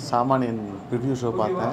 சாமானியன் review show பார்த்தேன்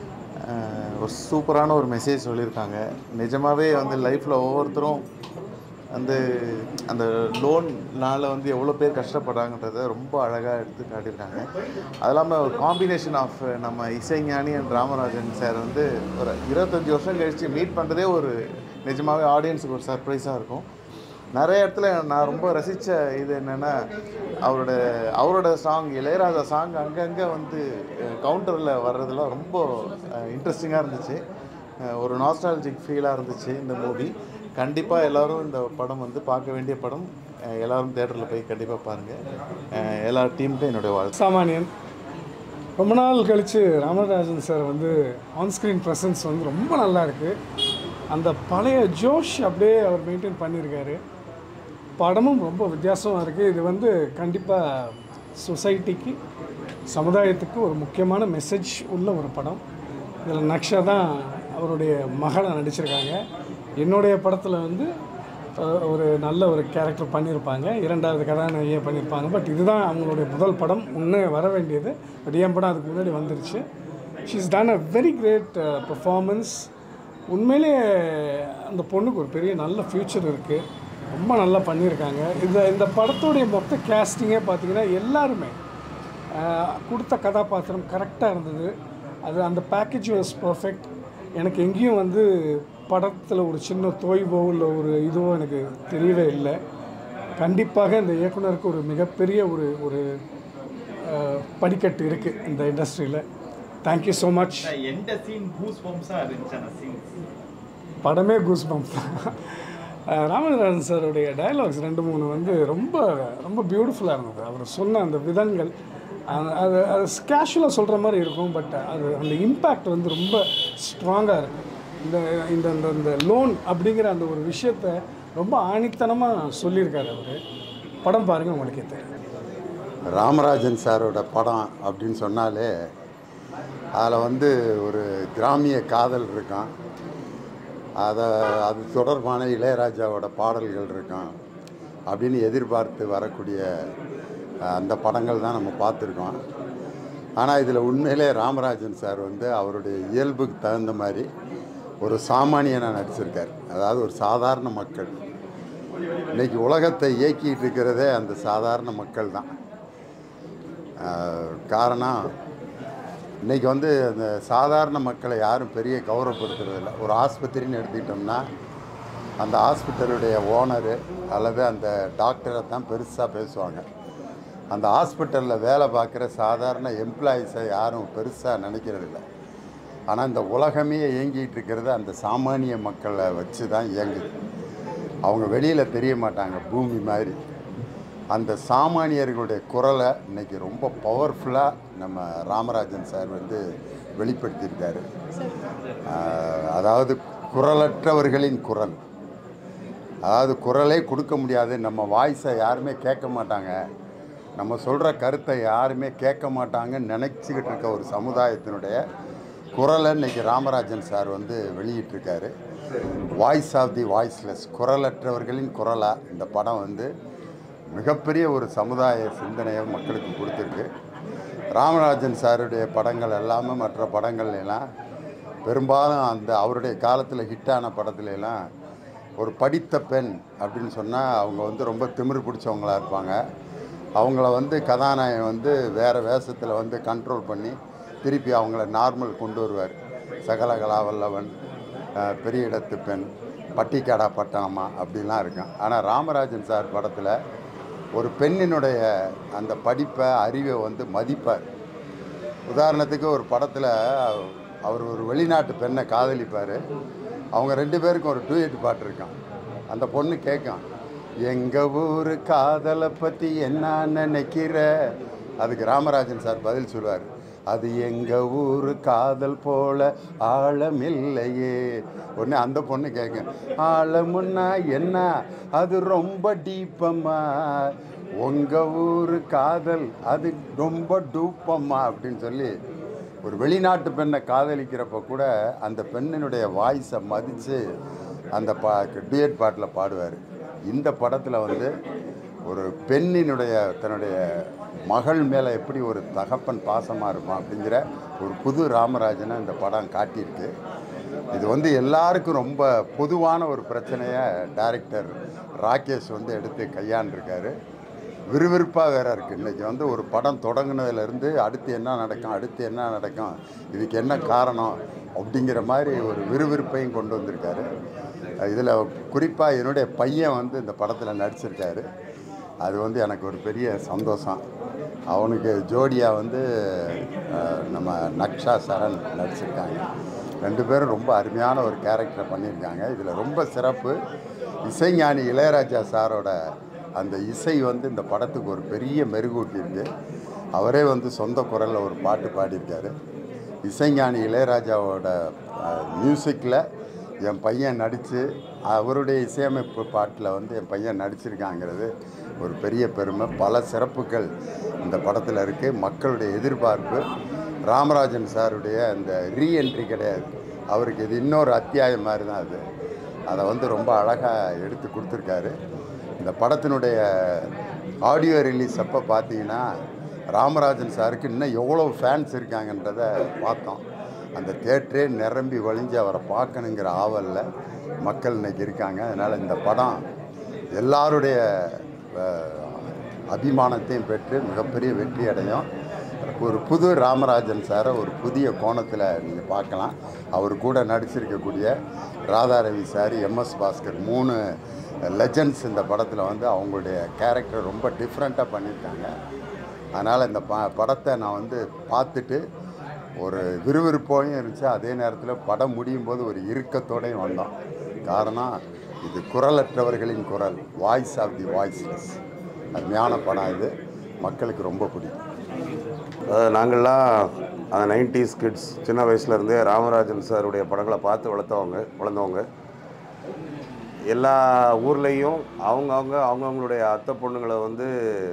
அஹ், ஒரு சூப்பரான ஒரு மெசேஜ் சொல்லியிருக்காங்க நிஜமாகவே வந்து லைஃப்பில் ஒவ்வொருத்தரும் வந்து அந்த லோன்னால வந்து எவ்வளோ பேர் கஷ்டப்படுறாங்கன்றத ரொம்ப அழகாக எடுத்து காட்டியிருக்காங்க அது இல்லாமல் ஒரு காம்பினேஷன் ஆஃப் நம்ம இசைஞானி அண்ட் ராமராஜன் சார் வந்து ஒரு இருபத்தஞ்சி வருஷம் கழித்து மீட் பண்ணுறதே ஒரு நிஜமாகவே ஆடியன்ஸுக்கு ஒரு சர்ப்ரைஸாக இருக்கும் நிறைய இடத்துல நான் ரொம்ப ரசித்த இது என்னென்னா அவரோட அவரோட சாங் இளையராஜா சாங் அங்கங்கே வந்து கவுண்டரில் வர்றதுலாம் ரொம்ப இன்ட்ரெஸ்டிங்காக இருந்துச்சு அஹ், ஒரு நாஸ்டாலஜிக் ஃபீலாக இருந்துச்சு இந்த மூவி கண்டிப்பாக எல்லோரும் இந்த படம் வந்து பார்க்க வேண்டிய படம் அஹ், எல்லாரும் தேட்டரில் போய் கண்டிப்பாக பாருங்கள் எல்லா டீமுக்கும் என்னுடைய வாழ்த்து சாமானியன் ரொம்ப நாள் கழித்து ராமராஜன் சார் வந்து ஆன்ஸ்க்ரீன் ப்ரெசன்ஸ் வந்து ரொம்ப நல்லா இருக்குது அந்த பழைய ஜோஷ் அப்படியே அவர் மெயின்டைன் பண்ணியிருக்காரு படமும் ரொம்ப வித்தியாசமாக இருக்குது இது வந்து கண்டிப்பாக சொசைட்டிக்கு சமுதாயத்துக்கு ஒரு முக்கியமான மெசேஜ் உள்ள ஒரு படம் இதில் நக்ஷா தான் அவருடைய மகளை நடிச்சிருக்காங்க என்னுடைய படத்தில் வந்து அஹ், ஒரு நல்ல ஒரு கேரக்டர் பண்ணியிருப்பாங்க இரண்டாவது கதாநாயகியை பண்ணியிருப்பாங்க பட் இதுதான் அவங்களுடைய முதல் படம் முன்னே வர வேண்டியது பட் என் படம் அதுக்கு முன்னாடி வந்துருச்சு she's done a very great performance உண்மையிலே அந்த பொண்ணுக்கு ஒரு பெரிய நல்ல ஃப்யூச்சர் இருக்குது ரொம்ப நல்லா பண்ணியிருக்காங்க இந்த இந்த படத்துடைய மொத்த கேஸ்டிங்கே பார்த்தீங்கன்னா எல்லாருமே ஆஹ், கொடுத்த கதாபாத்திரம் கரெக்டாக இருந்தது அது அந்த பேக்கேஜ் வாஸ் பர்ஃபெக்ட் எனக்கு எங்கேயும் வந்து படத்தில் ஒரு சின்ன தொய்வோ இல்லை ஒரு இதுவோ எனக்கு தெரியவே இல்லை கண்டிப்பாக இந்த இயக்குனருக்கு ஒரு மிகப்பெரிய ஒரு ஒரு ஆஹ், படிக்கட்டு இருக்குது இந்த இண்டஸ்ட்ரியில் தேங்க்யூ ஸோ மச் எந்த சீன் கூஸ் பம்ப்ஸாக இருந்துச்சு அந்த சீன்ஸ் படமே கூஸ் பம்ப் ராமநாதன் சாருடைய டயலாக்ஸ் ரெண்டு மூணு வந்து ரொம்ப ரொம்ப பியூட்டிஃபுல்லாக இருந்தது அவர் சொன்ன அந்த விதங்கள் அது- அது அது கேஷுவலாக சொல்கிற மாதிரி இருக்கும் பட் அது அந்த இம்பேக்ட் வந்து ரொம்ப ஸ்ட்ராங்காக இருக்கும் இந்த இந்த இந்த இந்த லோன் அப்படிங்கிற அந்த ஒரு விஷயத்த ரொம்ப ஆணித்தனமாக சொல்லியிருக்காரு அவர் படம் பாருங்கள் உங்களுக்கே தெரியும் ராமராஜன் சாரோட படம் அப்படின்னு சொன்னாலே அதில் வந்து ஒரு கிராமிய காதல் இருக்கான் அதை அது தொடர்பான இளையராஜாவோட பாடல்கள் இருக்கான் அப்படின்னு எதிர்பார்த்து வரக்கூடிய அஹ், அந்த படங்கள் தான் நம்ம பார்த்துருக்கோம் ஆனால் இதில் உண்மையிலே ராமராஜன் சார் வந்து அவருடைய இயல்புக்கு தகுந்த மாதிரி ஒரு சாமானியனாக நடிச்சிருக்கார் அதாவது ஒரு சாதாரண மக்கள் இன்னைக்கு உலகத்தை இயக்கிட்டு இருக்கிறதே அந்த சாதாரண மக்கள் தான் ஆஹ் காரணம் இன்னைக்கு வந்து அந்த சாதாரண மக்களை யாரும் பெரிய கௌரவப்படுத்துறதில்ல ஒரு ஆஸ்பத்திரின்னு எடுத்துக்கிட்டோம்னா அந்த ஹாஸ்பிட்டலுடைய ஓனரு அல்லது அந்த டாக்டரை தான் பெருசாக பேசுவாங்க அந்த ஹாஸ்பிட்டலில் வேலை பார்க்குற சாதாரண எம்ப்ளாயீஸை யாரும் பெருசாக நினைக்கிறதில்ல ஆனால் இந்த உலகமே இயங்கிட்டு இருக்கிறது அந்த சாமானிய மக்களை வச்சு தான் இயங்குது அவங்க வெளியில் தெரிய மாட்டாங்க பூமி மாதிரி அந்த சாமானியர்களுடைய குரலை இன்னைக்கு ரொம்ப பவர்ஃபுல்லாக நம்ம ராமராஜன் சார் வந்து வெளிப்படுத்தியிருக்காரு ஆஹ், அதாவது குரலற்றவர்களின் குரல் அதாவது குரலே கொடுக்க முடியாது நம்ம வாய்ஸை யாருமே கேட்க மாட்டாங்க நம்ம சொல்கிற கருத்தை யாருமே கேட்க மாட்டாங்கன்னு நினச்சிக்கிட்டு இருக்க ஒரு சமுதாயத்தினுடைய குரலை இன்னைக்கு ராமராஜன் சார் வந்து வெளியிட்டிருக்காரு வாய்ஸ் ஆஃப் தி வாய்ஸ்லெஸ் குரலற்றவர்களின் குரலாக இந்த படம் வந்து மிகப்பெரிய ஒரு சமுதாய சிந்தனையை மக்களுக்கு கொடுத்துருக்கு ராமராஜன் சாருடைய படங்கள் எல்லாமே மற்ற படங்கள் எல்லாம் பெரும்பாலும் அந்த அவருடைய காலத்தில் ஹிட்டான படத்துல எல்லாம் ஒரு படித்த பெண் அப்படின்னு சொன்னால் அவங்க வந்து ரொம்ப திமிரு பிடிச்சவங்களா இருப்பாங்க அவங்கள வந்து கதாநாயகன் வந்து வேறு வேஷத்தில் வந்து கண்ட்ரோல் பண்ணி திருப்பி அவங்கள நார்மல் கொண்டு வருவார் சகலகலா வல்லவன் அஹ், பெரிய இடத்து பெண் பட்டிக்காடா பட்டணமா அப்படிலாம் இருக்கும் ஆனால் ராமராஜன் சார் படத்தில் ஒரு பெண்ணினுடைய அந்த படிப்பை அறிவை வந்து மதிப்பார் உதாரணத்துக்கு ஒரு படத்தில் அவர் ஒரு வெளிநாட்டு பெண்ணை காதலிப்பார் அவங்க ரெண்டு பேருக்கும் ஒரு டூயட் பாட்டு இருக்கான் அந்த பொண்ணு கேட்கும் எங்கள் ஊர் காதலை பற்றி என்ன நினைக்கிற அதுக்கு ராமராஜன் சார் பதில் சொல்லுவார் அது எங்கள் ஊர் காதல் போல ஆழமில்லையே உடனே அந்த பொண்ணு கேட்கும் ஆழமுன்னா என்ன அது ரொம்ப டீப்பம்மா உங்கள் ஊர் காதல் அது ரொம்ப டூப்பம்மா அப்படின்னு சொல்லி ஒரு வெளிநாட்டு பெண்ணை காதலிக்கிறப்ப கூட அந்த பெண்ணினுடைய வாய்ஸை மதித்து அந்த பா டியட் பாட்டில் பாடுவார் இந்த படத்தில் வந்து ஒரு பெண்ணினுடைய தன்னுடைய மகள் மேலே எப்படி ஒரு தகப்பன் பாசமாக இருப்பான் அப்படிங்கிற ஒரு புது ராமராஜனை இந்த படம் காட்டியிருக்கு இது வந்து எல்லாருக்கும் ரொம்ப பொதுவான ஒரு பிரச்சனையை டைரக்டர் ராகேஷ் வந்து எடுத்து கையாண்டிருக்காரு விறுவிறுப்பாக வேற இருக்குது இன்றைக்கி வந்து ஒரு படம் தொடங்குனதுலேருந்து அடுத்து என்ன நடக்கும் அடுத்து என்ன நடக்கும் இதுக்கு என்ன காரணம் அப்படிங்கிற மாதிரி ஒரு விறுவிறுப்பையும் கொண்டு வந்திருக்காரு இதில் குறிப்பாக என்னுடைய பையன் வந்து இந்த படத்தில் நடிச்சிருக்காரு அது வந்து எனக்கு ஒரு பெரிய சந்தோஷம் அவனுக்கு ஜோடியாக வந்து அஹ், நம்ம நக்ஷா சரண் நடிச்சிருக்காங்க ரெண்டு பேரும் ரொம்ப அருமையான ஒரு கேரக்டரை பண்ணியிருக்காங்க இதில் ரொம்ப சிறப்பு இசைஞானி இளையராஜா சாரோட அந்த இசை வந்து இந்த படத்துக்கு ஒரு பெரிய மெருகூட்டியிருக்கு அவரே வந்து சொந்த குரலில் ஒரு பாட்டு பாடியிருக்காரு இசைஞானி இளையராஜாவோட மியூசிக்கில் என் பையன் நடித்து அவருடைய இசையமைப்பு பாட்டில் வந்து என் பையன் நடிச்சிருக்காங்கிறது ஒரு பெரிய பெருமை பல சிறப்புகள் இந்த படத்தில் இருக்குது மக்களுடைய எதிர்பார்ப்பு ராமராஜன் சாருடைய அந்த ரீஎன்ட்ரி கிடையாது அவருக்கு இது இன்னொரு அத்தியாயம் மாதிரி தான் அது அதை வந்து ரொம்ப அழகாக எடுத்து கொடுத்துருக்காரு இந்த படத்தினுடைய ஆடியோ ரிலீஸ் அப்போ பார்த்தீங்கன்னா ராமராஜன் சாருக்கு இன்னும் எவ்வளோ ஃபேன்ஸ் இருக்காங்கன்றதை பார்த்தோம் அந்த தேட்டரே நிரம்பி வழிஞ்சு அவரை பார்க்கணுங்கிற ஆவலில் மக்கள் இன்னைக்கு இருக்காங்க அதனால் இந்த படம் எல்லாருடைய அஹ், அபிமானத்தையும் பெற்று மிகப்பெரிய வெற்றி அடையும் ஒரு புது ராமராஜன் சாரை ஒரு புதிய கோணத்தில் நீங்கள் பார்க்கலாம் அவர் கூட நடிச்சிருக்கக்கூடிய ராதாரவி சார் எம்எஸ் பாஸ்கர் மூணு லெஜண்ட்ஸ் இந்த படத்தில் வந்து அவங்களுடைய கேரக்டர் ரொம்ப டிஃப்ரெண்ட்டாக பண்ணியிருக்காங்க அதனால் இந்த ப படத்தை நான் வந்து பார்த்துட்டு ஒரு விறுவிறுப்போடையும் இருந்துச்சு அதே நேரத்தில் படம் முடியும் போது ஒரு இறுக்கத்தோடையும் வந்தோம் காரணம் இது குரலற்றவர்களின் குரல் வாய்ஸ் ஆஃப் தி வாய்ஸ்லெஸ் அருமையான படம் இது மக்களுக்கு ரொம்ப பிடிக்கும் அதாவது நாங்கள்லாம் அந்த நைன்டிஸ் கிட்ஸ் சின்ன வயசுலேருந்தே ராமராஜன் சாருடைய படங்களை பார்த்து வளர்த்தவங்க வளர்ந்தவங்க எல்லா ஊர்லேயும் அவங்கவுங்க அவங்கவுங்களுடைய அத்தை பொண்ணுங்களை வந்து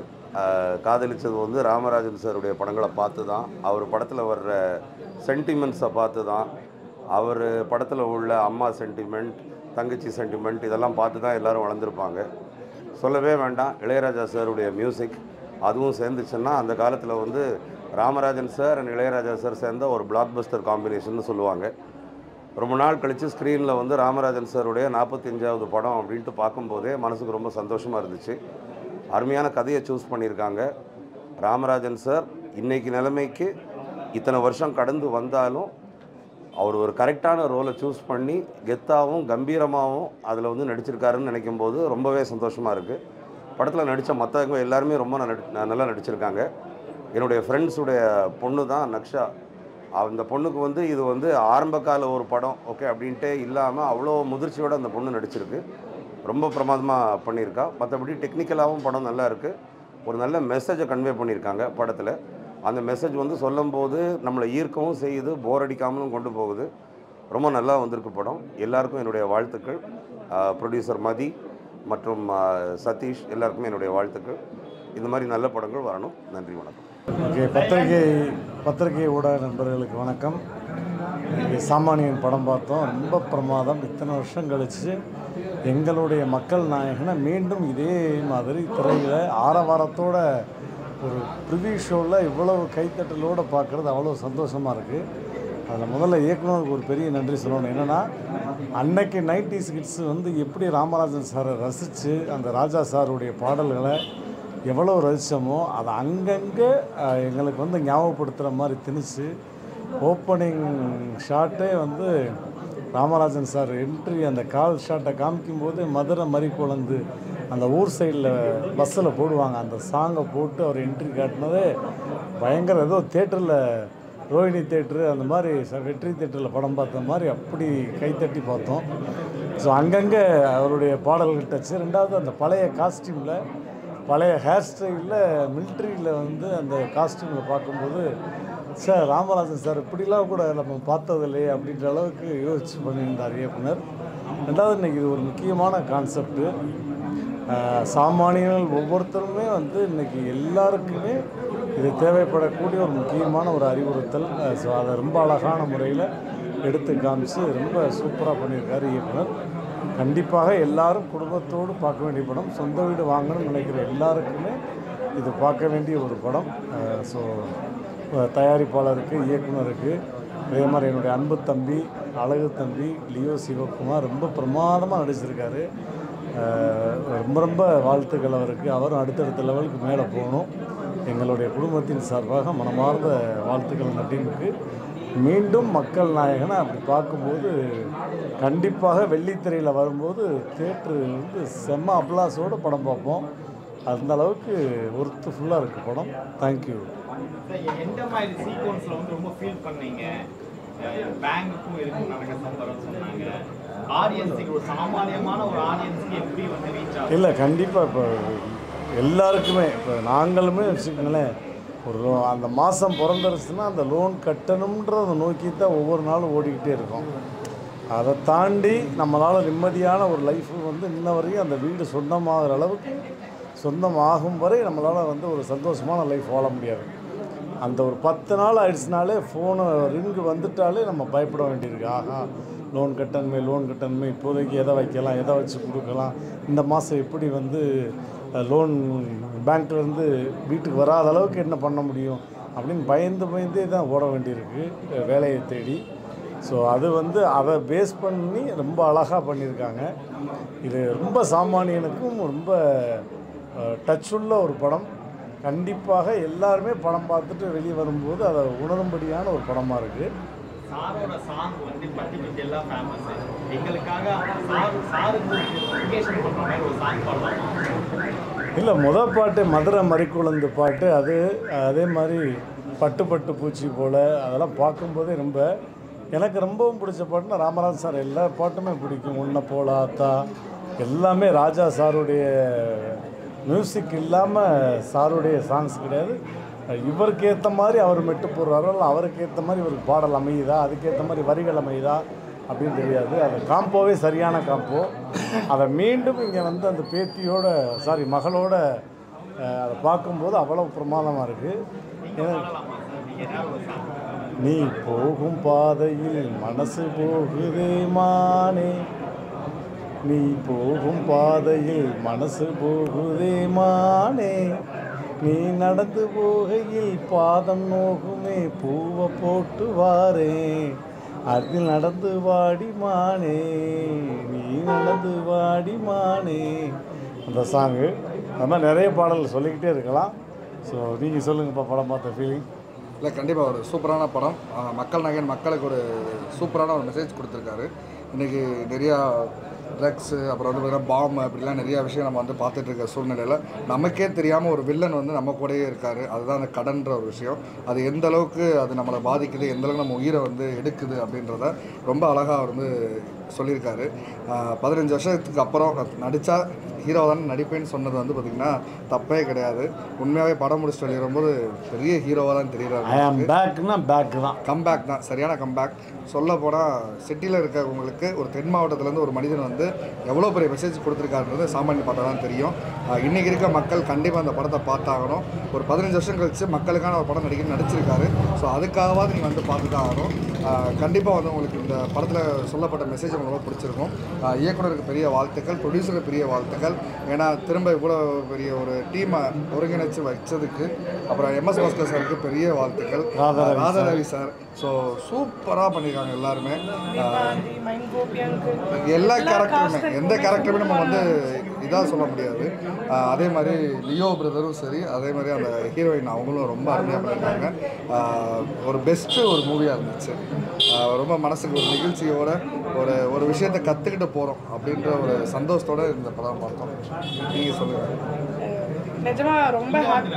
ஆஹ், காதலிச்சது வந்து ராமராஜன் சாருடைய படங்களை பார்த்து தான் அவர் படத்தில் வர்ற சென்டிமெண்ட்ஸை பார்த்து தான் அவர் படத்தில் உள்ள அம்மா சென்டிமெண்ட் தங்கச்சி சென்டிமெண்ட் இதெல்லாம் பார்த்து தான் எல்லோரும் வளர்ந்துருப்பாங்க சொல்லவே வேண்டாம் இளையராஜா சாருடைய மியூசிக் அதுவும் சேர்ந்துச்சுன்னா அந்த காலத்தில் வந்து Ramarajan sir and Ilaiyaraaja sir சேர்ந்த ஒரு பிளாக் பஸ்டர் காம்பினேஷன் சொல்லுவாங்க ரொம்ப நாள் கழித்து ஸ்க்ரீனில் வந்து ராமராஜன் சாருடைய நாற்பத்தஞ்சாவது படம் அப்படின்ட்டு பார்க்கும்போதே மனசுக்கு ரொம்ப சந்தோஷமாக இருந்துச்சு அருமையான கதையை சூஸ் பண்ணியிருக்காங்க ராமராஜன் சார் இன்னைக்கு நிலைமைக்கு இத்தனை வருஷம் கடந்து வந்தாலும் அவர் ஒரு கரெக்டான ரோலை சூஸ் பண்ணி கெத்தாகவும் கம்பீரமாகவும் அதில் வந்து நடிச்சிருக்காருன்னு நினைக்கும் போது ரொம்பவே சந்தோஷமாக இருக்குது படத்தில் நடித்த மற்றவங்க எல்லாருமே ரொம்ப நடி நல்லா நடிச்சிருக்காங்க என்னுடைய ஃப்ரெண்ட்ஸுடைய பொண்ணு தான் நக்ஷா அந்த பொண்ணுக்கு வந்து இது வந்து ஆரம்ப கால ஒரு படம் ஓகே அப்படின்ட்டே இல்லாமல் அவ்வளோ முதிர்ச்சியோட அந்த பொண்ணு நடிச்சிருக்கு ரொம்ப பிரமாதமாக பண்ணியிருக்கா மற்றபடி டெக்னிக்கலாகவும் படம் நல்லா இருக்குது ஒரு நல்ல மெசேஜை கன்வே பண்ணியிருக்காங்க படத்தில் அந்த மெசேஜ் வந்து சொல்லும்போது நம்மளை ஈர்க்கவும் செய்யுது போர் அடிக்காமலும் கொண்டு போகுது ரொம்ப நல்லா வந்திருக்கு படம் எல்லாருக்கும் என்னுடைய வாழ்த்துக்கள் ப்ரொடியூசர் மதி மற்றும் ஆ, சதீஷ் எல்லாருக்குமே என்னுடைய வாழ்த்துக்கள் இந்த மாதிரி நல்ல படங்கள் வரணும் நன்றி வணக்கம் ஓகே பத்திரிகை பத்திரிகை ஊடக நண்பர்களுக்கு வணக்கம் இன்னைக்கு சாமானியன் படம் பார்த்தோம் ரொம்ப பிரமாதம் இத்தனை வருஷம் கழிச்சு எங்களுடைய மக்கள் நாயகனை மீண்டும் இதே மாதிரி திரையில் ஆரவாரத்தோட ஒரு ப்ரிவியூ ஷோவில் இவ்வளவு கைத்தட்டலோடு பார்க்குறது அவ்வளோ சந்தோஷமாக இருக்குது அதில் முதல்ல இயக்குனருக்கு ஒரு பெரிய நன்றி சொல்லணும் என்னென்னா அன்னைக்கு நைன்டிஸ் கிட்ஸ் வந்து எப்படி ராமராஜன் சாரை ரசித்து அந்த ராஜா சாருடைய பாடல்களை எவ்வளோ ரசித்தோமோ அதை அங்கங்கே அஹ், எங்களுக்கு வந்து ஞாபகப்படுத்துகிற மாதிரி திணிச்சு ஓப்பனிங் ஷாட்டே வந்து ராமராஜன் சார் என்ட்ரி அந்த கால் ஷாட்டை காமிக்கும்போது மதுரை மறி குழந்து அந்த ஊர் சைடில் பஸ்ஸில் போடுவாங்க அந்த சாங்கை போட்டு அவர் என்ட்ரி காட்டினதே பயங்கர ஏதோ தேட்டரில் ரோஹிணி தேட்ரு அந்த மாதிரி ச- வெற்றி தேட்டரில் படம் பார்த்த மாதிரி அப்படி கைத்தட்டி பார்த்தோம் ஸோ அங்கங்கே அவருடைய பாடல்கள் டச்சு ரெண்டாவது அந்த பழைய காஸ்டியூமில் பழைய ஹேர் ஸ்டைலில் மிலிட்ரியில் வந்து அந்த காஸ்டியூமில் பார்க்கும்போது சார் ராமராஜன் சார் இப்படிலாம் கூட நம்ம பார்த்தது இல்லையே அப்படின்ற அளவுக்கு யோசிச்சு பண்ணியிருந்தார் இயக்குனர் ரெண்டாவது இன்னைக்கு இது ஒரு முக்கியமான கான்செப்ட்டு சாமானியர்கள் ஒவ்வொருத்தருமே வந்து இன்னைக்கு எல்லாருக்குமே இது தேவைப்படக்கூடிய ஒரு முக்கியமான ஒரு அறிவுறுத்தல் ஸோ அதை ரொம்ப அழகான முறையில் எடுத்து காமிச்சு ரொம்ப சூப்பராக பண்ணியிருக்காரு இயக்குனர் கண்டிப்பாக எல்லாரும் குடும்பத்தோடு பார்க்க வேண்டிய படம் சொந்த வீடு வாங்கணும்னு நினைக்கிற எல்லாருக்குமே இது பார்க்க வேண்டிய ஒரு படம் ஸோ தயாரிப்பாளருக்கு இயக்குனருக்கு அதே மாதிரி என்னுடைய அன்பு தம்பி அழகு தம்பி லியோ சிவகுமார் ரொம்ப பிரமாதமாக நடிச்சிருக்காரு அஹ் ரொம்ப ரொம்ப வாழ்த்துக்கள் அவருக்கு அவரும் அடுத்தடுத்த லெவலுக்கு மேலே போகணும் எங்களுடைய குடும்பத்தின் சார்பாக மனமார்ந்த வாழ்த்துக்கள் அந்த டீமுக்கு மீண்டும் மக்கள் நாயகனை அப்படி பார்க்கும்போது கண்டிப்பாக வெள்ளித்திரையில் வரும்போது தேட்ரு வந்து செம்ம அப்ளாஸோடு படம் பார்ப்போம் அந்த அளவுக்கு ஒர்த்து ஃபுல்லாக இருக்குது படம் தேங்க்யூ சார் எந்த மாதிரி சீக்வன்ஸ்ல வந்து ரொம்ப ஃபீல் பண்ணீங்க பேங்குக்கும் இருக்கும் நடக்க சம்பரம் சொன்னாங்க ஆடியன்ஸுக்கு ஒரு சாமானியமான ஒரு ஆடியன்ஸுக்கு எப்படி வந்து ரீச் ஆகும் இல்லை கண்டிப்பாக இப்போ எல்லாருக்குமே இப்போ நாங்களுமே வச்சுக்கோங்களேன் ஒரு லோ அந்த மாதம் பிறந்துருச்சுன்னா அந்த லோன் கட்டணுன்றதை நோக்கி தான் ஒவ்வொரு நாளும் ஓடிக்கிட்டே இருக்கோம் அதை தாண்டி நம்மளால் நிம்மதியான ஒரு லைஃப் வந்து இன்ன வரையும் அந்த வீடு சொந்தமாகிற அளவுக்கு சொந்தமாகும் வரை நம்மளால் வந்து ஒரு சந்தோஷமான லைஃப் வாழ முடியாது அந்த ஒரு பத்து நாள் ஆயிடுச்சுனாலே ஃபோனு ரிங்கு வந்துட்டாலே நம்ம பயப்பட வேண்டியிருக்கு ஆஹா லோன் கட்டணுமே லோன் கட்டணுமே இப்போதைக்கு எதை வைக்கலாம் எதை வச்சு கொடுக்கலாம் இந்த மாதம் எப்படி வந்து லோன் பேங்க்லேருந்து வீட்டுக்கு வராத அளவுக்கு என்ன பண்ண முடியும் அப்படின்னு பயந்து பயந்தே தான் ஓட வேண்டியிருக்கு அஹ் வேலையை தேடி ஸோ அது வந்து அதை பேஸ் பண்ணி ரொம்ப அழகாக பண்ணியிருக்காங்க இது ரொம்ப சாமானியனுக்கும் ரொம்ப டச் உள்ள ஒரு படம் கண்டிப்பாக எல்லாருமே படம் பார்த்துட்டு வெளியே வரும்போது அதை உணரும்படியான ஒரு படமாக இருக்குது சாரோட சாங் வந்து பட்டி பட்டி எல்லாம் ஃபேமஸ் எங்களுக்காக சாரு சாருக்கு எஜுகேஷன் பண்ற மாதிரி ஒரு சாங் பாடலாம் இல்லை முத பாட்டு மதுரை மறிக்குழந்து பாட்டு அது அதே மாதிரி பட்டு பட்டு பூச்சி போல் அதெல்லாம் பார்க்கும்போதே ரொம்ப எனக்கு ரொம்பவும் பிடிச்ச பாட்டுனா ராமராஜ் சார் எல்லா பாட்டுமே பிடிக்கும் உன்னை போல ஆத்தா எல்லாமே ராஜா சாருடைய மியூசிக் இல்லாமல் சாருடைய சாங்ஸ் கிடையாது இவருக்கு ஏற்ற மாதிரி அவர் மெட்டு போடுறாரோ இல்லை அவருக்கு ஏற்ற மாதிரி இவருக்கு பாடல் அமையுதா அதுக்கேற்ற மாதிரி வரிகள் அமையுதா அப்படின்னு தெரியாது அந்த காம்போவே சரியான காம்போ அதை மீண்டும் இங்கே வந்து அந்த பேத்தியோட சாரி மகளோட அஹ், அதை பார்க்கும்போது அவ்வளோ பிரமாதமாக இருக்குது பாடலாமா சார் நீங்க ஏதாவது ஒரு சாங் நீ போகும் பாதையில் மனசு போகுதே மானே நீ போகும் பாதையில் மனசு போகுதே மானே நீ நடந்து போகையில் பாதம் நோகுமே பூவை போட்டு வாரேன் அதில் நடந்து வாடி மானே நீ நடந்து வாடி மானே அந்த சாங்கு அந்த மாதிரி நிறைய பாடல் சொல்லிக்கிட்டே இருக்கலாம் ஸோ நீங்கள் சொல்லுங்கப்பா படம் பார்த்த ஃபீலிங் இல்லை கண்டிப்பாக ஒரு சூப்பரான படம் ஆஹ் மக்கள் நகன் மக்களுக்கு ஒரு சூப்பரான ஒரு மெசேஜ் கொடுத்துருக்காரு இன்றைக்கி நிறையா ட்ரக்ஸு அப்புறம் வந்து பார்த்தீங்கன்னா பாம்பு அப்படிலாம் நிறையா விஷயம் நம்ம வந்து பார்த்துட்டு இருக்க சூழ்நிலையில் நமக்கே தெரியாமல் ஒரு வில்லன் வந்து நம்ம கூடயே இருக்கார் அதுதான் அந்த கடன்ற ஒரு விஷயம் அது எந்த அளவுக்கு அது நம்மளை பாதிக்குது எந்த அளவுக்கு நம்ம உயிரை வந்து எடுக்குது அப்படின்றத ரொம்ப அழகாக வந்து சொல்லியிருக்காரு ஆஹ் பதினஞ்சு வருஷத்துக்கு அப்புறம் நடித்தா ஹீரோ தான் நடிப்பேன்னு சொன்னது வந்து பார்த்திங்கன்னா தப்பே கிடையாது உண்மையாகவே படம் முடிச்சுட்டு வெளியே வரும்போது பெரிய ஹீரோவாக தான் ஐ தெரியுறாரு ஆம் பேக்னா பேக் தான் கம்பேக் தான் சரியான கம்பேக் சொல்ல போனால் சிட்டியில் இருக்கவங்களுக்கு ஒரு தென் மாவட்டத்துலேருந்து ஒரு மனிதன் வந்து எவ்வளோ பெரிய மெசேஜ் கொடுத்துருக்காருன்றது சாமானிய பார்த்தா தான் தெரியும் ஆஹ் இன்னைக்கு இருக்க மக்கள் கண்டிப்பாக அந்த படத்தை பார்த்தாகணும் ஒரு பதினஞ்சு வருஷம் கழிச்சு மக்களுக்கான ஒரு படம் நடிக்க நடிச்சிருக்காரு ஸோ அதுக்காகவாது நீங்கள் வந்து பார்த்து தான் ஆகணும் கண்டிப்பாக வந்து உங்களுக்கு இந்த படத்தில் சொல்லப்பட்ட மெசேஜ் உங்களுக்கு ரொம்ப பிடிச்சிருக்கும் ஆஹ் இயக்குனருக்கு பெரிய வாழ்த்துக்கள் ப்ரொடியூசருக்கு பெரிய வாழ்த்துக்கள் ஏன்னா திரும்ப இவ்வளோ பெரிய ஒரு டீமை ஒருங்கிணைச்சு வச்சதுக்கு அப்புறம் எம்எஸ் பாஸ்கர் சாருக்கு பெரிய வாழ்த்துக்கள் ராதா ரவி ராதா ரவி சார் ஸோ சூப்பராக பண்ணியிருக்காங்க எல்லாருமே ஆஹ் எல்லா கேரக்டருமே எந்த கேரக்டருமே நம்ம வந்து இதாக சொல்ல முடியாது ஆஹ் அதே மாதிரி லியோ பிரதரும் சரி அதே மாதிரி அந்த ஹீரோயின் அவங்களும் ரொம்ப அருமையாக பண்ணியிருக்காங்க ஆஹ் ஒரு பெஸ்ட்டு ஒரு மூவியாக இருந்துச்சு ஆஹ் ரொம்ப மனசுக்கு ஒரு நிகழ்ச்சியோட ஒரு ஒரு விஷயத்தை கற்றுக்கிட்டு போகிறோம் அப்படின்ற ஒரு சந்தோஷத்தோட இந்த படம் பார்த்தோம் நீங்கள் சொல்லுங்கள் நிஜமா ரொம்ப ஹாப்பி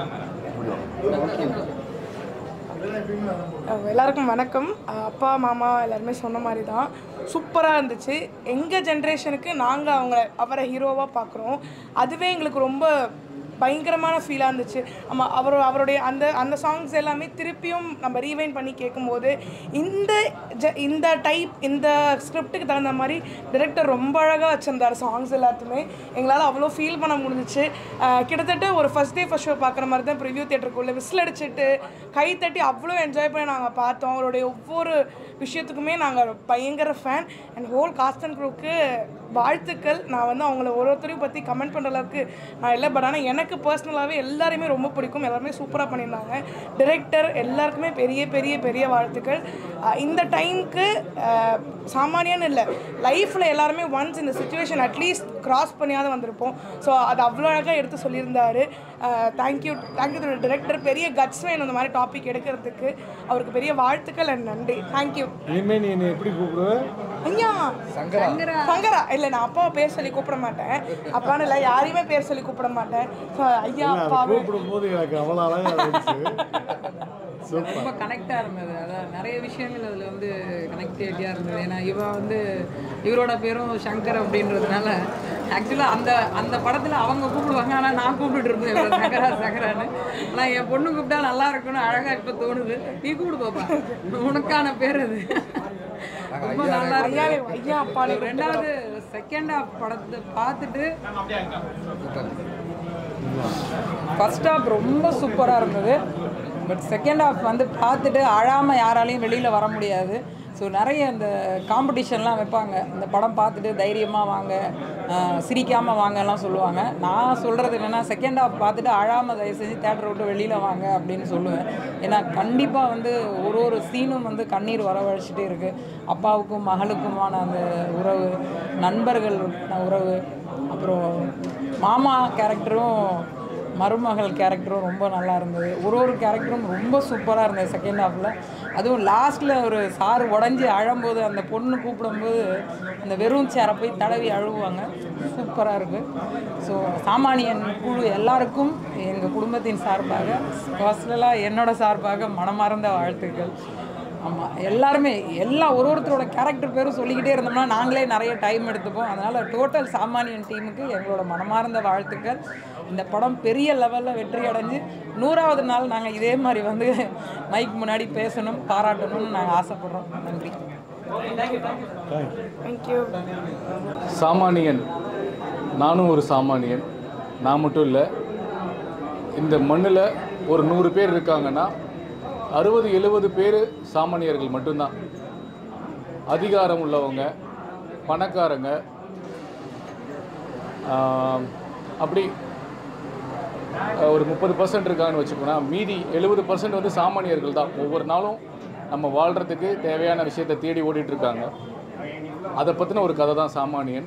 எல்லாருக்கும் வணக்கம் அஹ் அப்பா மாமா எல்லாருமே சொன்ன மாதிரி தான் சூப்பராக இருந்துச்சு எங்கள் ஜென்ரேஷனுக்கு நாங்கள் அவங்கள அவரை ஹீரோவாக பார்க்குறோம் அதுவே எங்களுக்கு ரொம்ப பயங்கரமான ஃபீலாக இருந்துச்சு ஆமாம் அவர் அவருடைய அந்த அந்த சாங்ஸ் எல்லாமே திருப்பியும் நம்ம ரீவைன் பண்ணி கேட்கும்போது இந்த ஜ இந்த டைப் இந்த ஸ்கிரிப்டுக்கு தகுந்த மாதிரி டிரெக்டர் ரொம்ப அழகாக வச்சுருந்தார் சாங்ஸ் எல்லாத்துமே எங்களால் அவ்வளோ ஃபீல் பண்ண முடிஞ்சிச்சு அஹ் கிட்டத்தட்ட ஒரு ஃபஸ்ட் டே ஃபஸ்ட் ஷோ பார்க்குற மாதிரி தான் ப்ரிவ்யூ தேட்டருக்குள்ளே விசில் அடிச்சுட்டு கை தட்டி அவ்வளோ என்ஜாய் பண்ணி நாங்கள் பார்த்தோம் அவருடைய ஒவ்வொரு விஷயத்துக்குமே நாங்கள் பயங்கர fan and whole cast and க்ரூக்கு வாழ்த்துக்கள் நான் வந்து அவங்கள ஒரு ஒருத்தரையும் பற்றி கமெண்ட் பண்ணுற அளவுக்கு நான் இல்லை பட் ஆனால் எனக்கு பர்சனலாகவே எல்லாருமே ரொம்ப பிடிக்கும் எல்லாருமே சூப்பராக பண்ணியிருந்தாங்க டிரெக்டர் எல்லாருக்குமே பெரிய பெரிய பெரிய வாழ்த்துக்கள் அஹ் இந்த டைமுக்கு சாமானியன்னு இல்லை லைஃப்பில் எல்லாருமே ஒன்ஸ் இந்த சுச்சுவேஷன் அட்லீஸ்ட் கிராஸ் பண்ணியாவது வந்திருப்போம் ஸோ அது அவ்வளோ அழகாக எடுத்து சொல்லியிருந்தாரு தேங்க்யூ தேங்க்யூ டிரெக்டர் பெரிய கட்ஸ் வேணும் இந்த மாதிரி டாபிக் எடுக்கிறதுக்கு அவருக்கு பெரிய வாழ்த்துக்கள் அண்ட் நன்றி தேங்க்யூ இனிமேல் நீ என்னை எப்படி கூப்பிடுவ ஐயா சங்கரா இல்லை நான் அப்பாவை பேர் சொல்லி கூப்பிட மாட்டேன் அப்பான்னு இல்லை யாரையுமே பேர் சொல்லி கூப்பிட மாட்டேன் ஸோ ஐயா அதை அப்பா கூப்பிடும் போது எனக்கு அவ்வளோ அழகாக இருந்துச்சு ரொம்ப கனெக்டாக இருந்தது அதான் நிறைய விஷயங்கள் அதில் வந்து கனெக்டிவிட்டியாக இருந்தது ஏன்னா இவன் வந்து இவரோட பேரும் சங்கர் அப்படின்றதுனால ஆக்சுவலாக அந்த அந்த படத்தில் அவங்க கூப்பிடுவாங்க ஆனால் நான் கூப்பிட்டு இருந்தேன் இவரை சங்கரா சங்கரான்னு ஆனால் என் பொண்ணு கூப்பிட்டா நல்லா இருக்கும்னு அழகாக இப்போ தோணுது நீ கூப்பிடு பாப்பா உனக்கான பேர் அது ரொம்ப நல்லா ஐயா இருக்கு ஐயா அப்பான்னு ரெண்டாவது செகண்ட் ஹாஃப் படத்தை பார்த்துட்டு ஃபர்ஸ்ட் ஹாஃப் ரொம்ப சூப்பராக இருந்தது பட் செகண்ட் ஹாஃப் வந்து பார்த்துட்டு அழாமல் யாராலையும் வெளியில் வர முடியாது ஸோ நிறைய இந்த காம்படிஷன்லாம் வைப்பாங்க இந்த படம் பார்த்துட்டு தைரியமாக வாங்க சிரிக்காமல் வாங்கலாம் சொல்லுவாங்க நான் சொல்கிறது என்னென்னா செகண்ட் ஹாஃப் பார்த்துட்டு அழாமல் தயவு செஞ்சு தேட்டரை விட்டு வெளியில் வாங்க அப்படின்னு சொல்லுவேன் ஏன்னா கண்டிப்பாக வந்து ஒரு ஒரு சீனும் வந்து கண்ணீர் வரவழைச்சிட்டே இருக்குது அப்பாவுக்கும் மகளுக்குமான அந்த உறவு நண்பர்கள் உறவு அப்புறம் மாமா கேரக்டரும் மருமகள் கேரக்டரும் ரொம்ப நல்லா இருந்தது ஒரு ஒரு கேரக்டரும் ரொம்ப சூப்பராக இருந்தது செகண்ட் ஹாஃபில் அதுவும் லாஸ்ட்டில் ஒரு சாறு உடஞ்சி அழும்போது அந்த பொண்ணு கூப்பிடும்போது அந்த வெறும் சேரை போய் தடவி அழுவாங்க சூப்பராக இருக்குது ஸோ சாமானியன் குழு எல்லாருக்கும் எங்கள் குடும்பத்தின் சார்பாக பர்சனலாக என்னோட சார்பாக மனமார்ந்த வாழ்த்துக்கள் ஆமாம் எல்லாருமே எல்லா ஒரு ஒருத்தரோட கேரக்டர் பேரும் சொல்லிக்கிட்டே இருந்தோம்னா நாங்களே நிறைய டைம் எடுத்துப்போம் அதனால் டோட்டல் சாமானியன் டீமுக்கு எங்களோட மனமார்ந்த வாழ்த்துக்கள் இந்த படம் பெரிய லெவலில் வெற்றி அடைஞ்சு நூறாவது நாள் நாங்கள் இதே மாதிரி வந்து மைக் முன்னாடி பேசணும் பாராட்டணும்னு நாங்கள் ஆசைப்படுறோம் நன்றி தேங்க்யூ சாமானியன் நானும் ஒரு சாமானியன் நான் மட்டும் இல்லை இந்த மண்ணில் ஒரு நூறு பேர் இருக்காங்கன்னா அறுபது எழுபது பேர் சாமானியர்கள் மட்டும்தான் அதிகாரம் உள்ளவங்க பணக்காரங்க ஆம், அப்படி அஹ், ஒரு முப்பது பர்சன்ட் இருக்காங்கன்னு வச்சுக்கோனா மீதி எழுபது பர்சன்ட் வந்து சாமானியர்கள் தான் ஒவ்வொரு நாளும் நம்ம வாழ்கிறதுக்கு தேவையான விஷயத்தை தேடி ஓடிட்டு இருக்காங்க அதை பற்றின ஒரு கதை தான் சாமானியன்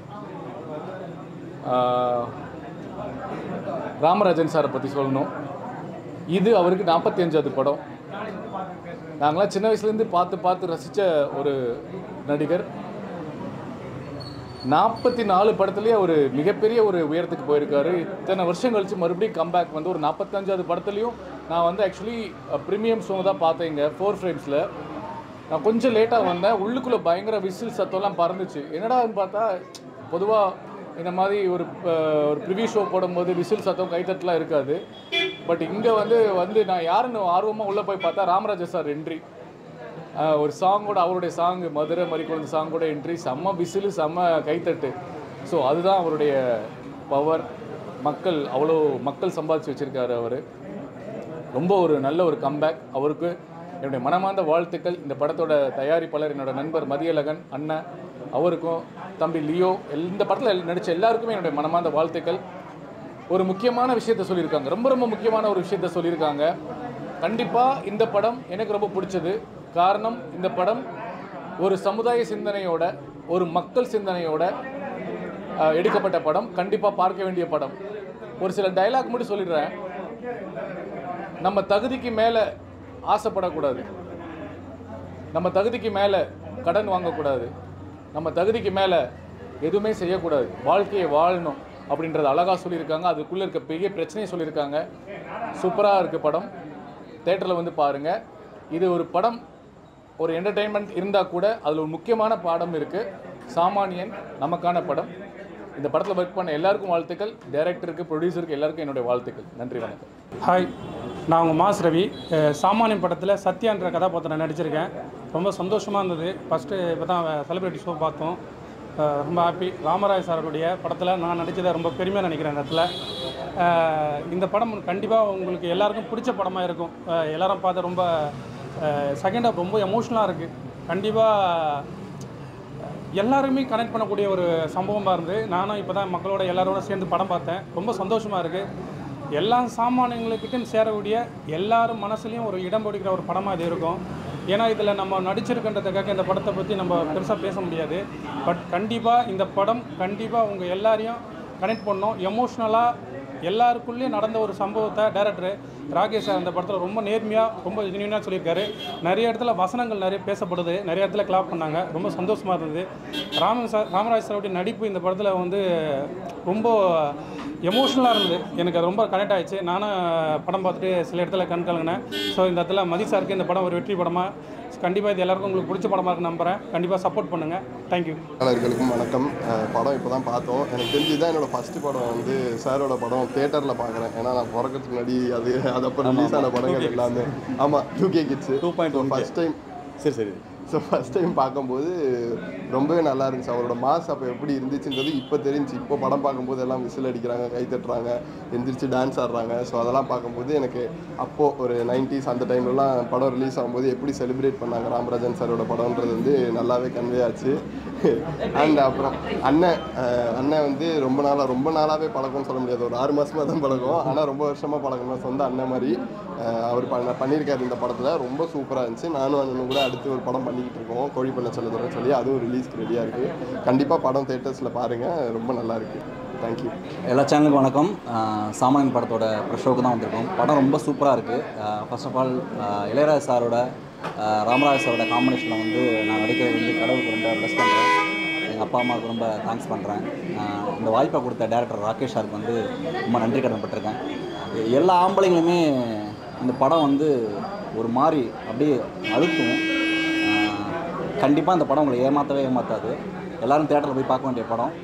ஆஹ், ராமராஜன் சாரை பற்றி சொல்லணும் இது அவருக்கு நாற்பத்தி அஞ்சாவது படம் நாங்களாம் சின்ன வயசுலேருந்து பார்த்து பார்த்து ரசித்த ஒரு நடிகர் நாற்பத்தி நாலு படத்துலேயே ஒரு மிகப்பெரிய ஒரு உயரத்துக்கு போயிருக்காரு இத்தனை வருஷம் கழிச்சு மறுபடியும் கம்பேக் வந்து ஒரு நாற்பத்தஞ்சாவது படத்துலையும் நான் வந்து ஆக்சுவலி ப்ரீமியம் ஷோ தான் பார்த்தேன் இங்கே ஃபோர் ஃப்ரேம்ஸில் நான் கொஞ்சம் லேட்டாக வந்தேன் உள்ளுக்குள்ளே பயங்கர விசில் சத்தம்லாம் பறந்துச்சு என்னடான்னு பார்த்தா பொதுவாக இந்த மாதிரி ஒரு அஹ், ஒரு ப்ரிவியூ ஷோ போடும்போது விசில் சத்தம் கைத்தட்டலாம் இருக்காது பட் இங்கே வந்து வந்து நான் யாருன்னு ஆர்வமாக உள்ளே போய் பார்த்தா ராமராஜ சார் என்ட்ரி ஒரு சாங்கோட அவருடைய சாங் மதுரை மறிக்குழந்த சாங்கோட என்ட்ரி செம்ம விசிலு செம்ம கைத்தட்டு ஸோ அதுதான் அவருடைய பவர் மக்கள் அவ்வளோ மக்கள் சம்பாதிச்சு வச்சுருக்காரு அவர் ரொம்ப ஒரு நல்ல ஒரு கம்பேக் அவருக்கு என்னுடைய மனமார்ந்த வாழ்த்துக்கள் இந்த படத்தோட தயாரிப்பாளர் என்னோட நண்பர் மதியழகன் அண்ணன் அவருக்கும் தம்பி லியோ எல் இந்த படத்தில் நடித்த எல்லாருக்குமே என்னுடைய மனமார்ந்த வாழ்த்துக்கள் ஒரு முக்கியமான விஷயத்த சொல்லியிருக்காங்க ரொம்ப ரொம்ப முக்கியமான ஒரு விஷயத்த சொல்லியிருக்காங்க கண்டிப்பாக இந்த படம் எனக்கு ரொம்ப பிடிச்சது காரணம் இந்த படம் ஒரு சமுதாய சிந்தனையோட ஒரு மக்கள் சிந்தனையோட அஹ், எடுக்கப்பட்ட படம் கண்டிப்பாக பார்க்க வேண்டிய படம் ஒரு சில டைலாக் மட்டும் சொல்லிடுறேன் நம்ம தகுதிக்கு மேலே ஆசைப்படக்கூடாது நம்ம தகுதிக்கு மேலே கடன் வாங்கக்கூடாது நம்ம தகுதிக்கு மேலே எதுவுமே செய்யக்கூடாது வாழ்க்கையை வாழணும் அப்படின்றத அழகாக சொல்லியிருக்காங்க அதுக்குள்ளே இருக்க பெரிய பிரச்சனையை சொல்லியிருக்காங்க சூப்பராக இருக்குது படம் தேட்டரில் வந்து பாருங்கள் இது ஒரு படம் ஒரு என்டர்டெயின்மெண்ட் இருந்தால் கூட அதில் ஒரு முக்கியமான பாடம் இருக்குது சாமானியன் நமக்கான படம் இந்த படத்தில் ஒர்க் பண்ண எல்லாருக்கும் வாழ்த்துக்கள் டைரக்டருக்கு ப்ரொடியூசருக்கு எல்லாருக்கும் என்னுடைய வாழ்த்துக்கள் நன்றி வணக்கம் ஹாய் நான் உங்கள் மாஸ் ரவி அஹ் சாமானியன் படத்தில் சத்யான்ற கதாபாத்திரம் நடிச்சிருக்கேன் ரொம்ப சந்தோஷமாக இருந்தது ஃபஸ்ட்டு இப்போ தான் செலிப்ரிட்டி ஷோ பார்த்தோம் அஹ் ரொம்ப ஹாப்பி ராமராஜ் சாருடைய படத்தில் நான் நடித்ததை ரொம்ப பெருமையாக நினைக்கிறேன் இந்த இடத்துல அஹ் இந்த படம் கண்டிப்பாக உங்களுக்கு எல்லாருக்கும் பிடிச்ச படமாக இருக்கும் அஹ் எல்லாரும் பார்த்து ரொம்ப செகண்ட் ஹாஃப் ரொம்ப எமோஷ்னலாக இருக்குது கண்டிப்பாக எல்லாருமே கனெக்ட் பண்ணக்கூடிய ஒரு சம்பவமாக இருந்து நானும் இப்போ தான் மக்களோட எல்லாரோட சேர்ந்து படம் பார்த்தேன் ரொம்ப சந்தோஷமாக இருக்குது எல்லா சாமானியங்களுக்கிட்டும் சேரக்கூடிய எல்லாரும் மனசுலையும் ஒரு இடம் பிடிக்கிற ஒரு படமாக இது இருக்கும் ஏன்னா இதில் நம்ம நடிச்சிருக்கின்றதுக்காக இந்த படத்தை பற்றி நம்ம பெருசாக பேச முடியாது பட் கண்டிப்பாக இந்த படம் கண்டிப்பாக உங்கள் எல்லாரையும் கனெக்ட் பண்ணோம் எமோஷ்னலாக எல்லாருக்குள்ளேயும் நடந்த ஒரு சம்பவத்தை டைரக்டர் ராகேஷ் சார் அந்த படத்தில் ரொம்ப நேர்மையாக ரொம்ப ஜென்யூனாக சொல்லியிருக்காரு நிறைய இடத்துல வசனங்கள் நிறைய பேசப்படுது நிறைய இடத்துல கிளாப் பண்ணாங்க ரொம்ப சந்தோஷமாக இருந்தது ராமன் சார் ராமராஜ் சாருடைய நடிப்பு இந்த படத்தில் வந்து ரொம்ப எமோஷ்னலாக இருந்தது எனக்கு அது ரொம்ப கனெக்ட் ஆயிடுச்சு நானும் படம் பார்த்துட்டு சில இடத்துல கண் கலங்கினேன் ஸோ இந்த இடத்துல மதி சாருக்கு இந்த படம் ஒரு வெற்றி படமாக கண்டிப்பாக இது எல்லாருக்கும் உங்களுக்கு பிடிச்ச படமாக இருக்கு நம்புகிறேன் கண்டிப்பாக சப்போர்ட் பண்ணுங்கள் தேங்க்யூ எல்லாருக்கும் வணக்கம் அஹ் படம் இப்போ தான் பார்த்தோம் எனக்கு தெரிஞ்சு தான் என்னோட ஃபஸ்ட்டு படம் வந்து சாரோட படம் தேட்டரில் பார்க்குறேன் ஏன்னா நான் பிறக்கிறதுக்கு முன்னாடி அது அது அப்போ ரிலீஸ் ஆன படங்கள் எல்லாமே ஆமாம் two K kids too point first time சரி சரி ஸோ ஃபஸ்ட் டைம் பார்க்கும்போது ரொம்பவே நல்லா இருந்துச்சு அவரோட மாஸ் அப்போ எப்படி இருந்துச்சுன்றது இப்போ தெரிஞ்சு இப்போ படம் பார்க்கும்போது எல்லாம் விசில் அடிக்கிறாங்க கை தட்டுறாங்க எந்திரிச்சு டான்ஸ் ஆடுறாங்க ஸோ அதெல்லாம் பார்க்கும்போது எனக்கு அப்போது ஒரு நைன்டிஸ் அந்த டைம்லலாம் படம் ரிலீஸ் ஆகும்போது எப்படி செலிப்ரேட் பண்ணாங்க ராமராஜன் சாரோட படம்ன்றது வந்து நல்லாவே கன்வே ஆச்சு அண்ட் அப்புறம் அண்ணன் அஹ் அண்ணன் வந்து ரொம்ப நாளாக ரொம்ப நாளாகவே பழக்கம்னு சொல்ல முடியாது ஒரு ஆறு மாதமாக தான் பழக்கம் ஆனால் ரொம்ப வருஷமாக பழக்கம் தான் சொந்த அண்ணன் மாதிரி அஹ் அவர் பண்ண பண்ணியிருக்காரு இந்த படத்தில் ரொம்ப சூப்பராக இருந்துச்சு நானும் அண்ணனும் கூட அடுத்து ஒரு படம் பண்ணிக்கிட்டு இருக்கோம் கோழி பண்ண சொல்லுறேன்னு சொல்லி அதுவும் ரிலீஸ்க்கு ரெடியாக இருக்குது கண்டிப்பாக படம் தேட்டர்ஸில் பாருங்கள் ரொம்ப நல்லா இருக்குது தேங்க்யூ எல்லா சேனலுக்கும் வணக்கம் ஆஹ் சாமானியன் படத்தோட ப்ரெஷ் ஷோக்கு தான் வந்திருக்கோம் படம் ரொம்ப சூப்பராக இருக்குது ஃபர்ஸ்ட் ஆஃப் ஆல் இளையராஜ் சாரோட ஆஹ் ராமராஜ் சாரோட காம்பினேஷனில் வந்து நான் நடிக்கிறது வந்து கடவுளுக்கு ரொம்ப ப்ளஸ் பண்ணுறேன் எங்கள் அப்பா அம்மாவுக்கு ரொம்ப தேங்க்ஸ் பண்ணுறேன் இந்த வாய்ப்பை கொடுத்த டேரக்டர் ராகேஷ் சாருக்கு வந்து ரொம்ப நன்றி கடன்பட்டிருக்கேன் எல்லா ஆம்பளைங்களுமே இந்த படம் வந்து ஒரு மாதிரி அப்படியே அழுத்தும் கண்டிப்பாக இந்த படம் உங்களை ஏமாற்றவே ஏமாற்றாது எல்லாரும் தேட்டரில் போய் பார்க்க வேண்டிய படம்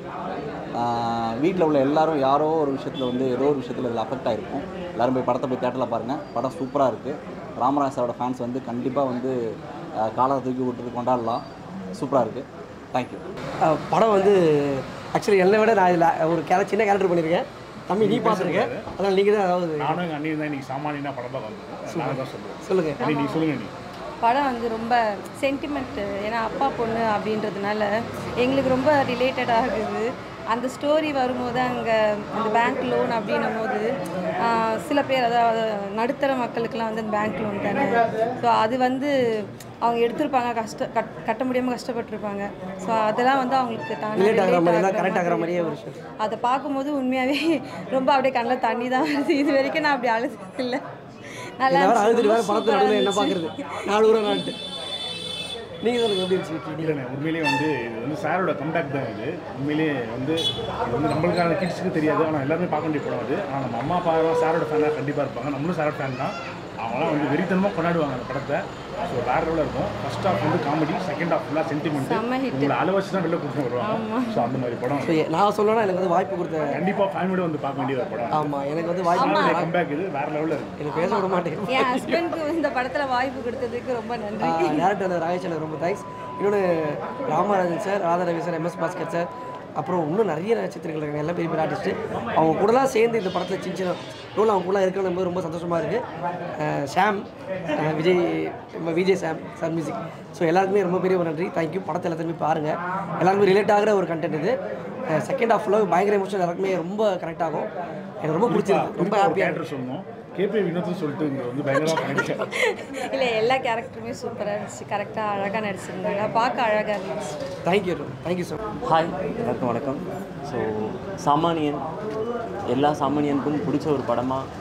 வீட்டில் உள்ள எல்லாரும் யாரோ ஒரு விஷயத்தில் வந்து ஏதோ ஒரு விஷயத்தில் இதில் அஃபெக்ட் ஆகிருக்கும் எல்லாரும் போய் படத்தை போய் தேட்டரில் பாருங்கள் படம் சூப்பராக இருக்குது ராமராஜ் சாரோட ஃபேன்ஸ் வந்து கண்டிப்பாக வந்து ஆஹ் காலத்தை தூக்கி விட்டுட்டு கொண்டாடலாம் சூப்பராக இருக்குது தேங்க்யூ அஹ் படம் வந்து ஆக்சுவலி என்னை விட நான் இதில் ஒரு கேர சின்ன கேரக்டர் பண்ணியிருக்கேன் தம்பி நீ பார்த்துருக்கேன் அதனால் நீங்கள் தான் அதாவது நானும் எங்கள் அண்ணியும் தான் இன்னைக்கு சாமானியனா படம் தான் வந்தது நான் தான் சொல்லுவேன் சொல்லுங்கள் அண்ணி, நீ சொல்லுங்க நீ படம் வந்து ரொம்ப சென்டிமெண்ட்டு ஏன்னா அப்பா பொண்ணு அப்படின்றதுனால எங்களுக்கு ரொம்ப ரிலேட்டட் ஆகுது அந்த ஸ்டோரி வரும்போது அங்கே அந்த பேங்க் லோன் அப்படின்னும் போது ஆஹ், சில பேர் அதாவது நடுத்தர மக்களுக்கெல்லாம் வந்து அந்த பேங்க் லோன் தானே ஸோ அது வந்து அவங்க எடுத்திருப்பாங்க கஷ்ட கட் கட்ட முடியாமல் கஷ்டப்பட்டிருப்பாங்க ஸோ அதெல்லாம் வந்து அவங்களுக்கு தானே ரிலேட் ஆகிற மாதிரி எல்லாம் relate கரெக்ட் ஆகிற ஆகுற மாதிரியே ஒரு விஷயம் அதை பார்க்கும்போது உண்மையாகவே ரொம்ப அப்படியே கண்ணில் தண்ணி தான் வருது இது வரைக்கும் நான் அப்படி அழுது இல்லை நல்லா இதில் வேறு இருந்துச்சு, அழுதுட்டு ரொம்ப வேறு படத்தில் சூப்பரா நடுவில் என்ன இருந்துச்சு. பார்க்குறது நாலு ஊரா நாட்டு நீங்கள் சொல்லுங்கள் எப்படி இருந்துச்சு விக்கி? இல்லைண்ணே உண்மையிலேயே வந்து இது வந்து சாரோட கம்பேக் தான் இது உண்மையிலேயே வந்து இது வந்து நம்மளுக்கான கிட்ஸுக்கு தெரியாது ஆனால் எல்லாருமே பார்க்க வேண்டிய படம் அது ஆனால் நம்ம அம்மா அப்பா தான் சாரோட ஃபேனாக கண்டிப்பாக இருப்பாங்க நம்மளும் சாரோட ஃபேன் தான் அவங்களாம் வந்து வெறித்தனமாக கொண்டாடுவாங்க அந்த படத்தை ஸோ வேறு லெவலில் இருக்கும் ஃபர்ஸ்ட் ஹாஃப் வந்து காமெடி செகண்ட் ஹாஃப் ஃபுல்லாக சென்டிமெண்ட் செம்ம hit. உங்களை அளவு வச்சு தான் வெளில கூப்பிட்டு வருவாங்க ஸோ அந்த மாதிரி படம் ஸோ நான் சொல்லணும்னா எனக்கு வந்து வாய்ப்பு கொடுத்த கண்டிப்பாக ஃபேமிலியோட வந்து பார்க்க வேண்டிய ஒரு படம் ஆமாம் எனக்கு வந்து வாய்ப்பு கம்பேக் இது வேறு லெவலில் இருக்கு எனக்கு பேச விட மாட்டேங்குது என் ஹஸ்பண்ட்க்கு இந்த படத்தில் வாய்ப்பு கொடுத்ததுக்கு ரொம்ப நன்றி டேரக்டர் அந்த ராகேஷ் எனக்கு ரொம்ப தேங்க்ஸ் இன்னொன்று Ramarajan sir Radharavi sir MS Bhaskar sir அப்புறம் இன்னும் நிறைய நட்சத்திரங்கள் இருக்காங்க எல்லாம் பெரிய பெரிய ஆர்டிஸ்ட்டு அவங்க கூடலாம் சேர்ந்து இந்த படத்தில் சின்ன சின்ன ரோல் அவங்க கூட இருக்கணும் போது ரொம்ப சந்தோஷமாக இருக்குது ஷாம் அஹ் விஜய் நம்ம Vijay Sam sir music so எல்லாருக்குமே ரொம்ப பெரிய ஒரு நன்றி தேங்க்யூ படத்தை எல்லாத்தையுமே பாருங்கள் எல்லாருமே ரிலேட் ஆகிற ஒரு கண்டென்ட் இது செகண்ட் ஹாஃபில் பயங்கர எமோஷன் எல்லாருக்குமே ரொம்ப கரெக்ட் ஆகும் எனக்கு ரொம்ப பிடிச்சிருக்கு ரொம்ப ஹாப்பியாக கேரக்டர் சொல்லணும் கேபி வினோத்னு சொல்லிட்டு இங்கே வந்து பயங்கரமாக பண்ணிருக்கேன் இல்லை எல்லா கேரக்டருமே சூப்பராக இருந்துச்சு கரெக்டாக அழகாக நடிச்சிருந்தாங்க பார்க்க அழகாக இருந்துச்சு தேங்க்யூ தேங்க்யூ சார் ஹாய் எல்லாருக்கும் வணக்கம் ஸோ சாமானியன் எல்லா சாமானியனுக்கும் பிடிச்ச ஒரு படமாக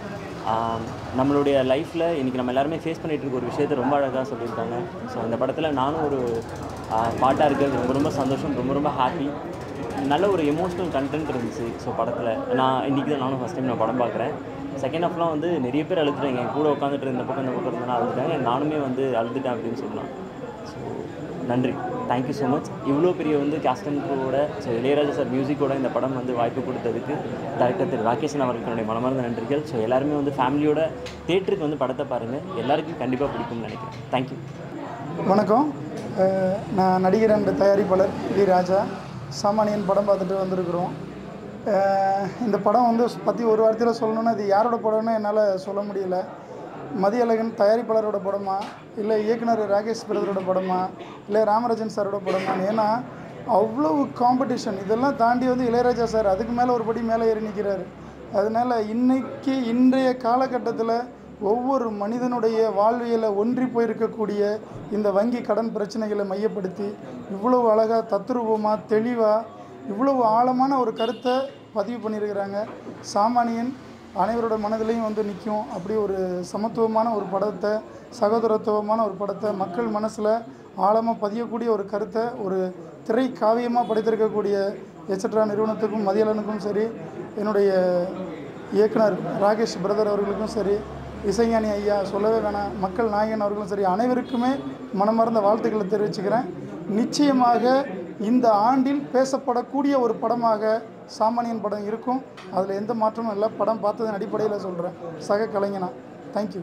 நம்மளுடைய லைஃப்பில் இன்றைக்கி நம்ம எல்லாருமே ஃபேஸ் பண்ணிகிட்டு இருக்க ஒரு விஷயத்தை ரொம்ப அழகாக சொல்லியிருக்காங்க ஸோ அந்த படத்தில் நானும் ஒரு பாட்டாக இருக்கிறது ரொம்ப ரொம்ப சந்தோஷம் ரொம்ப ரொம்ப ஹாப்பி நல்ல ஒரு எமோஷ்னல் கண்டென்ட் இருந்துச்சு ஸோ படத்தில் நான் இன்றைக்கி தான் நானும் ஃபஸ்ட் டைம் நான் படம் பார்க்குறேன் செகண்ட் ஹாஃப்லாம் வந்து நிறைய பேர் அழுதுட்டாங்க என் கூட உட்காந்துட்டு இந்த பக்கம் இந்த பக்கம் இருந்தாலும் அழுதுட்டாங்க நானுமே வந்து அழுதுட்டேன் அப்படின்னு சொல்லலாம் ஸோ நன்றி தேங்க்யூ ஸோ மச் இவ்வளோ பெரிய வந்து கேஸ்ட் அண்ட் க்ரூவோட ஸோ இளையராஜா சார் மியூசிக்கோட இந்த படம் வந்து வாய்ப்பு கொடுத்ததுக்கு டேரக்டர் திரு ராகேஷன் அவர்களுக்கு என்னுடைய மனமார்ந்த நன்றிகள் ஸோ எல்லாருமே வந்து ஃபேமிலியோட தேட்டருக்கு வந்து படத்தை பாருங்கள் எல்லாருக்கும் கண்டிப்பாக பிடிக்கும்னு நினைக்கிறேன் தேங்க்யூ வணக்கம் அஹ் நான் நடிகர் அண்ட் தயாரிப்பாளர் டி ராஜா சாமானியன் படம் பார்த்துட்டு வந்திருக்கிறோம் அஹ் இந்த படம் வந்து பற்றி ஒரு வார்த்தையில் சொல்லணும்னா இது யாரோட படம்னு என்னால் சொல்ல முடியல மதியழகன் தயாரிப்பாளரோட படமா இல்லை இயக்குனர் ராகேஷ் பிரதரோட படமா இல்லை ராமராஜன் சாரோட படமா ஏன்னா அவ்வளவு காம்படிஷன் இதெல்லாம் தாண்டி வந்து இளையராஜா சார் அதுக்கு மேலே ஒரு படி மேலே ஏறி நிற்கிறாரு அதனால் இன்னைக்கு இன்றைய காலகட்டத்தில் ஒவ்வொரு மனிதனுடைய வாழ்வியலை ஒன்றி போயிருக்கக்கூடிய இந்த வங்கி கடன் பிரச்சனைகளை மையப்படுத்தி இவ்வளவு அழகாக தத்ரூபமாக தெளிவாக இவ்வளவு ஆழமான ஒரு கருத்தை பதிவு பண்ணியிருக்கிறாங்க சாமானியன் அனைவரோட மனதிலையும் வந்து நிற்கும் அப்படி ஒரு சமத்துவமான ஒரு படத்தை சகோதரத்துவமான ஒரு படத்தை மக்கள் மனசில் ஆழமாக பதியக்கூடிய ஒரு கருத்தை ஒரு திரை காவியமாக படைத்திருக்கக்கூடிய எச்சட்ரா நிறுவனத்துக்கும் மதியலனுக்கும் சரி என்னுடைய இயக்குனர் ராகேஷ் பிரதர் அவர்களுக்கும் சரி இசைஞானி ஐயா சொல்லவே வேணாம் மக்கள் நாயகன் அவர்களும் சரி அனைவருக்குமே மனமார்ந்த வாழ்த்துக்களை தெரிவிச்சுக்கிறேன் நிச்சயமாக இந்த ஆண்டில் பேசப்படக்கூடிய ஒரு படமாக சாமானியன் படம் இருக்கும் அதில் எந்த மாற்றமும் இல்லை படம் பார்த்ததன் அடிப்படையில் சொல்கிறேன் சக கலைஞனா thank you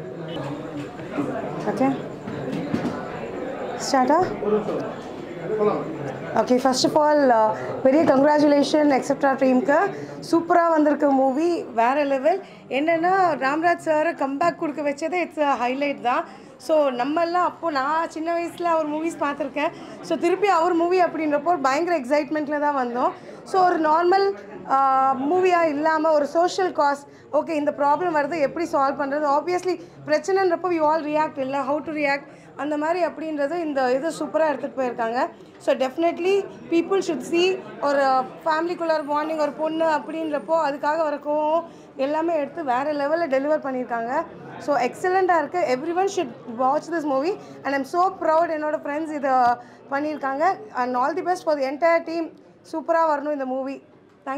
Okay. Starter? Okay first of all பெரிய கங்க்ராச்சுலேஷன் எக்ஸப்டா டீமுக்கு சூப்பராக வந்திருக்க மூவி வேறு லெவல் என்னென்னா ராம்ராஜ் சாரை கம்பேக் கொடுக்க வச்சதே இட்ஸ் ஹைலைட் தான் ஸோ நம்மெல்லாம் அப்போது நான் சின்ன வயசில் அவர் மூவிஸ் பார்த்துருக்கேன் ஸோ திருப்பி அவர் மூவி அப்படின்றப்போ ஒரு பயங்கர எக்ஸைட்மெண்ட்டில் தான் வந்தோம் ஸோ ஒரு நார்மல் மூவியாக இல்லாமல் ஒரு சோஷியல் காஸ் ஓகே இந்த ப்ராப்ளம் வருது எப்படி சால்வ் பண்ணுறது ஆப்வியஸ்லி பிரச்சனைன்றப்போ யூ ஆல் ரியாக்ட் இல்லை ஹவு டு ரியாக்ட் அந்த மாதிரி அப்படின்றது இந்த இது சூப்பராக எடுத்துகிட்டு போயிருக்காங்க so definitely people should see ஒரு ஃபேமிலிக்குள்ளார் பாண்டிங் ஒரு பொண்ணு அப்படின்றப்போ அதுக்காக வர கோவம் எல்லாமே எடுத்து வேறு லெவலில் டெலிவர் பண்ணியிருக்காங்க ஸோ எக்ஸலண்ட்டாக இருக்குது everyone should watch this movie and I'm so proud என்னோட ஃப்ரெண்ட்ஸ் இதை பண்ணியிருக்காங்க and all the best for the entire team சூப்பராக வரணும் இந்த மூவி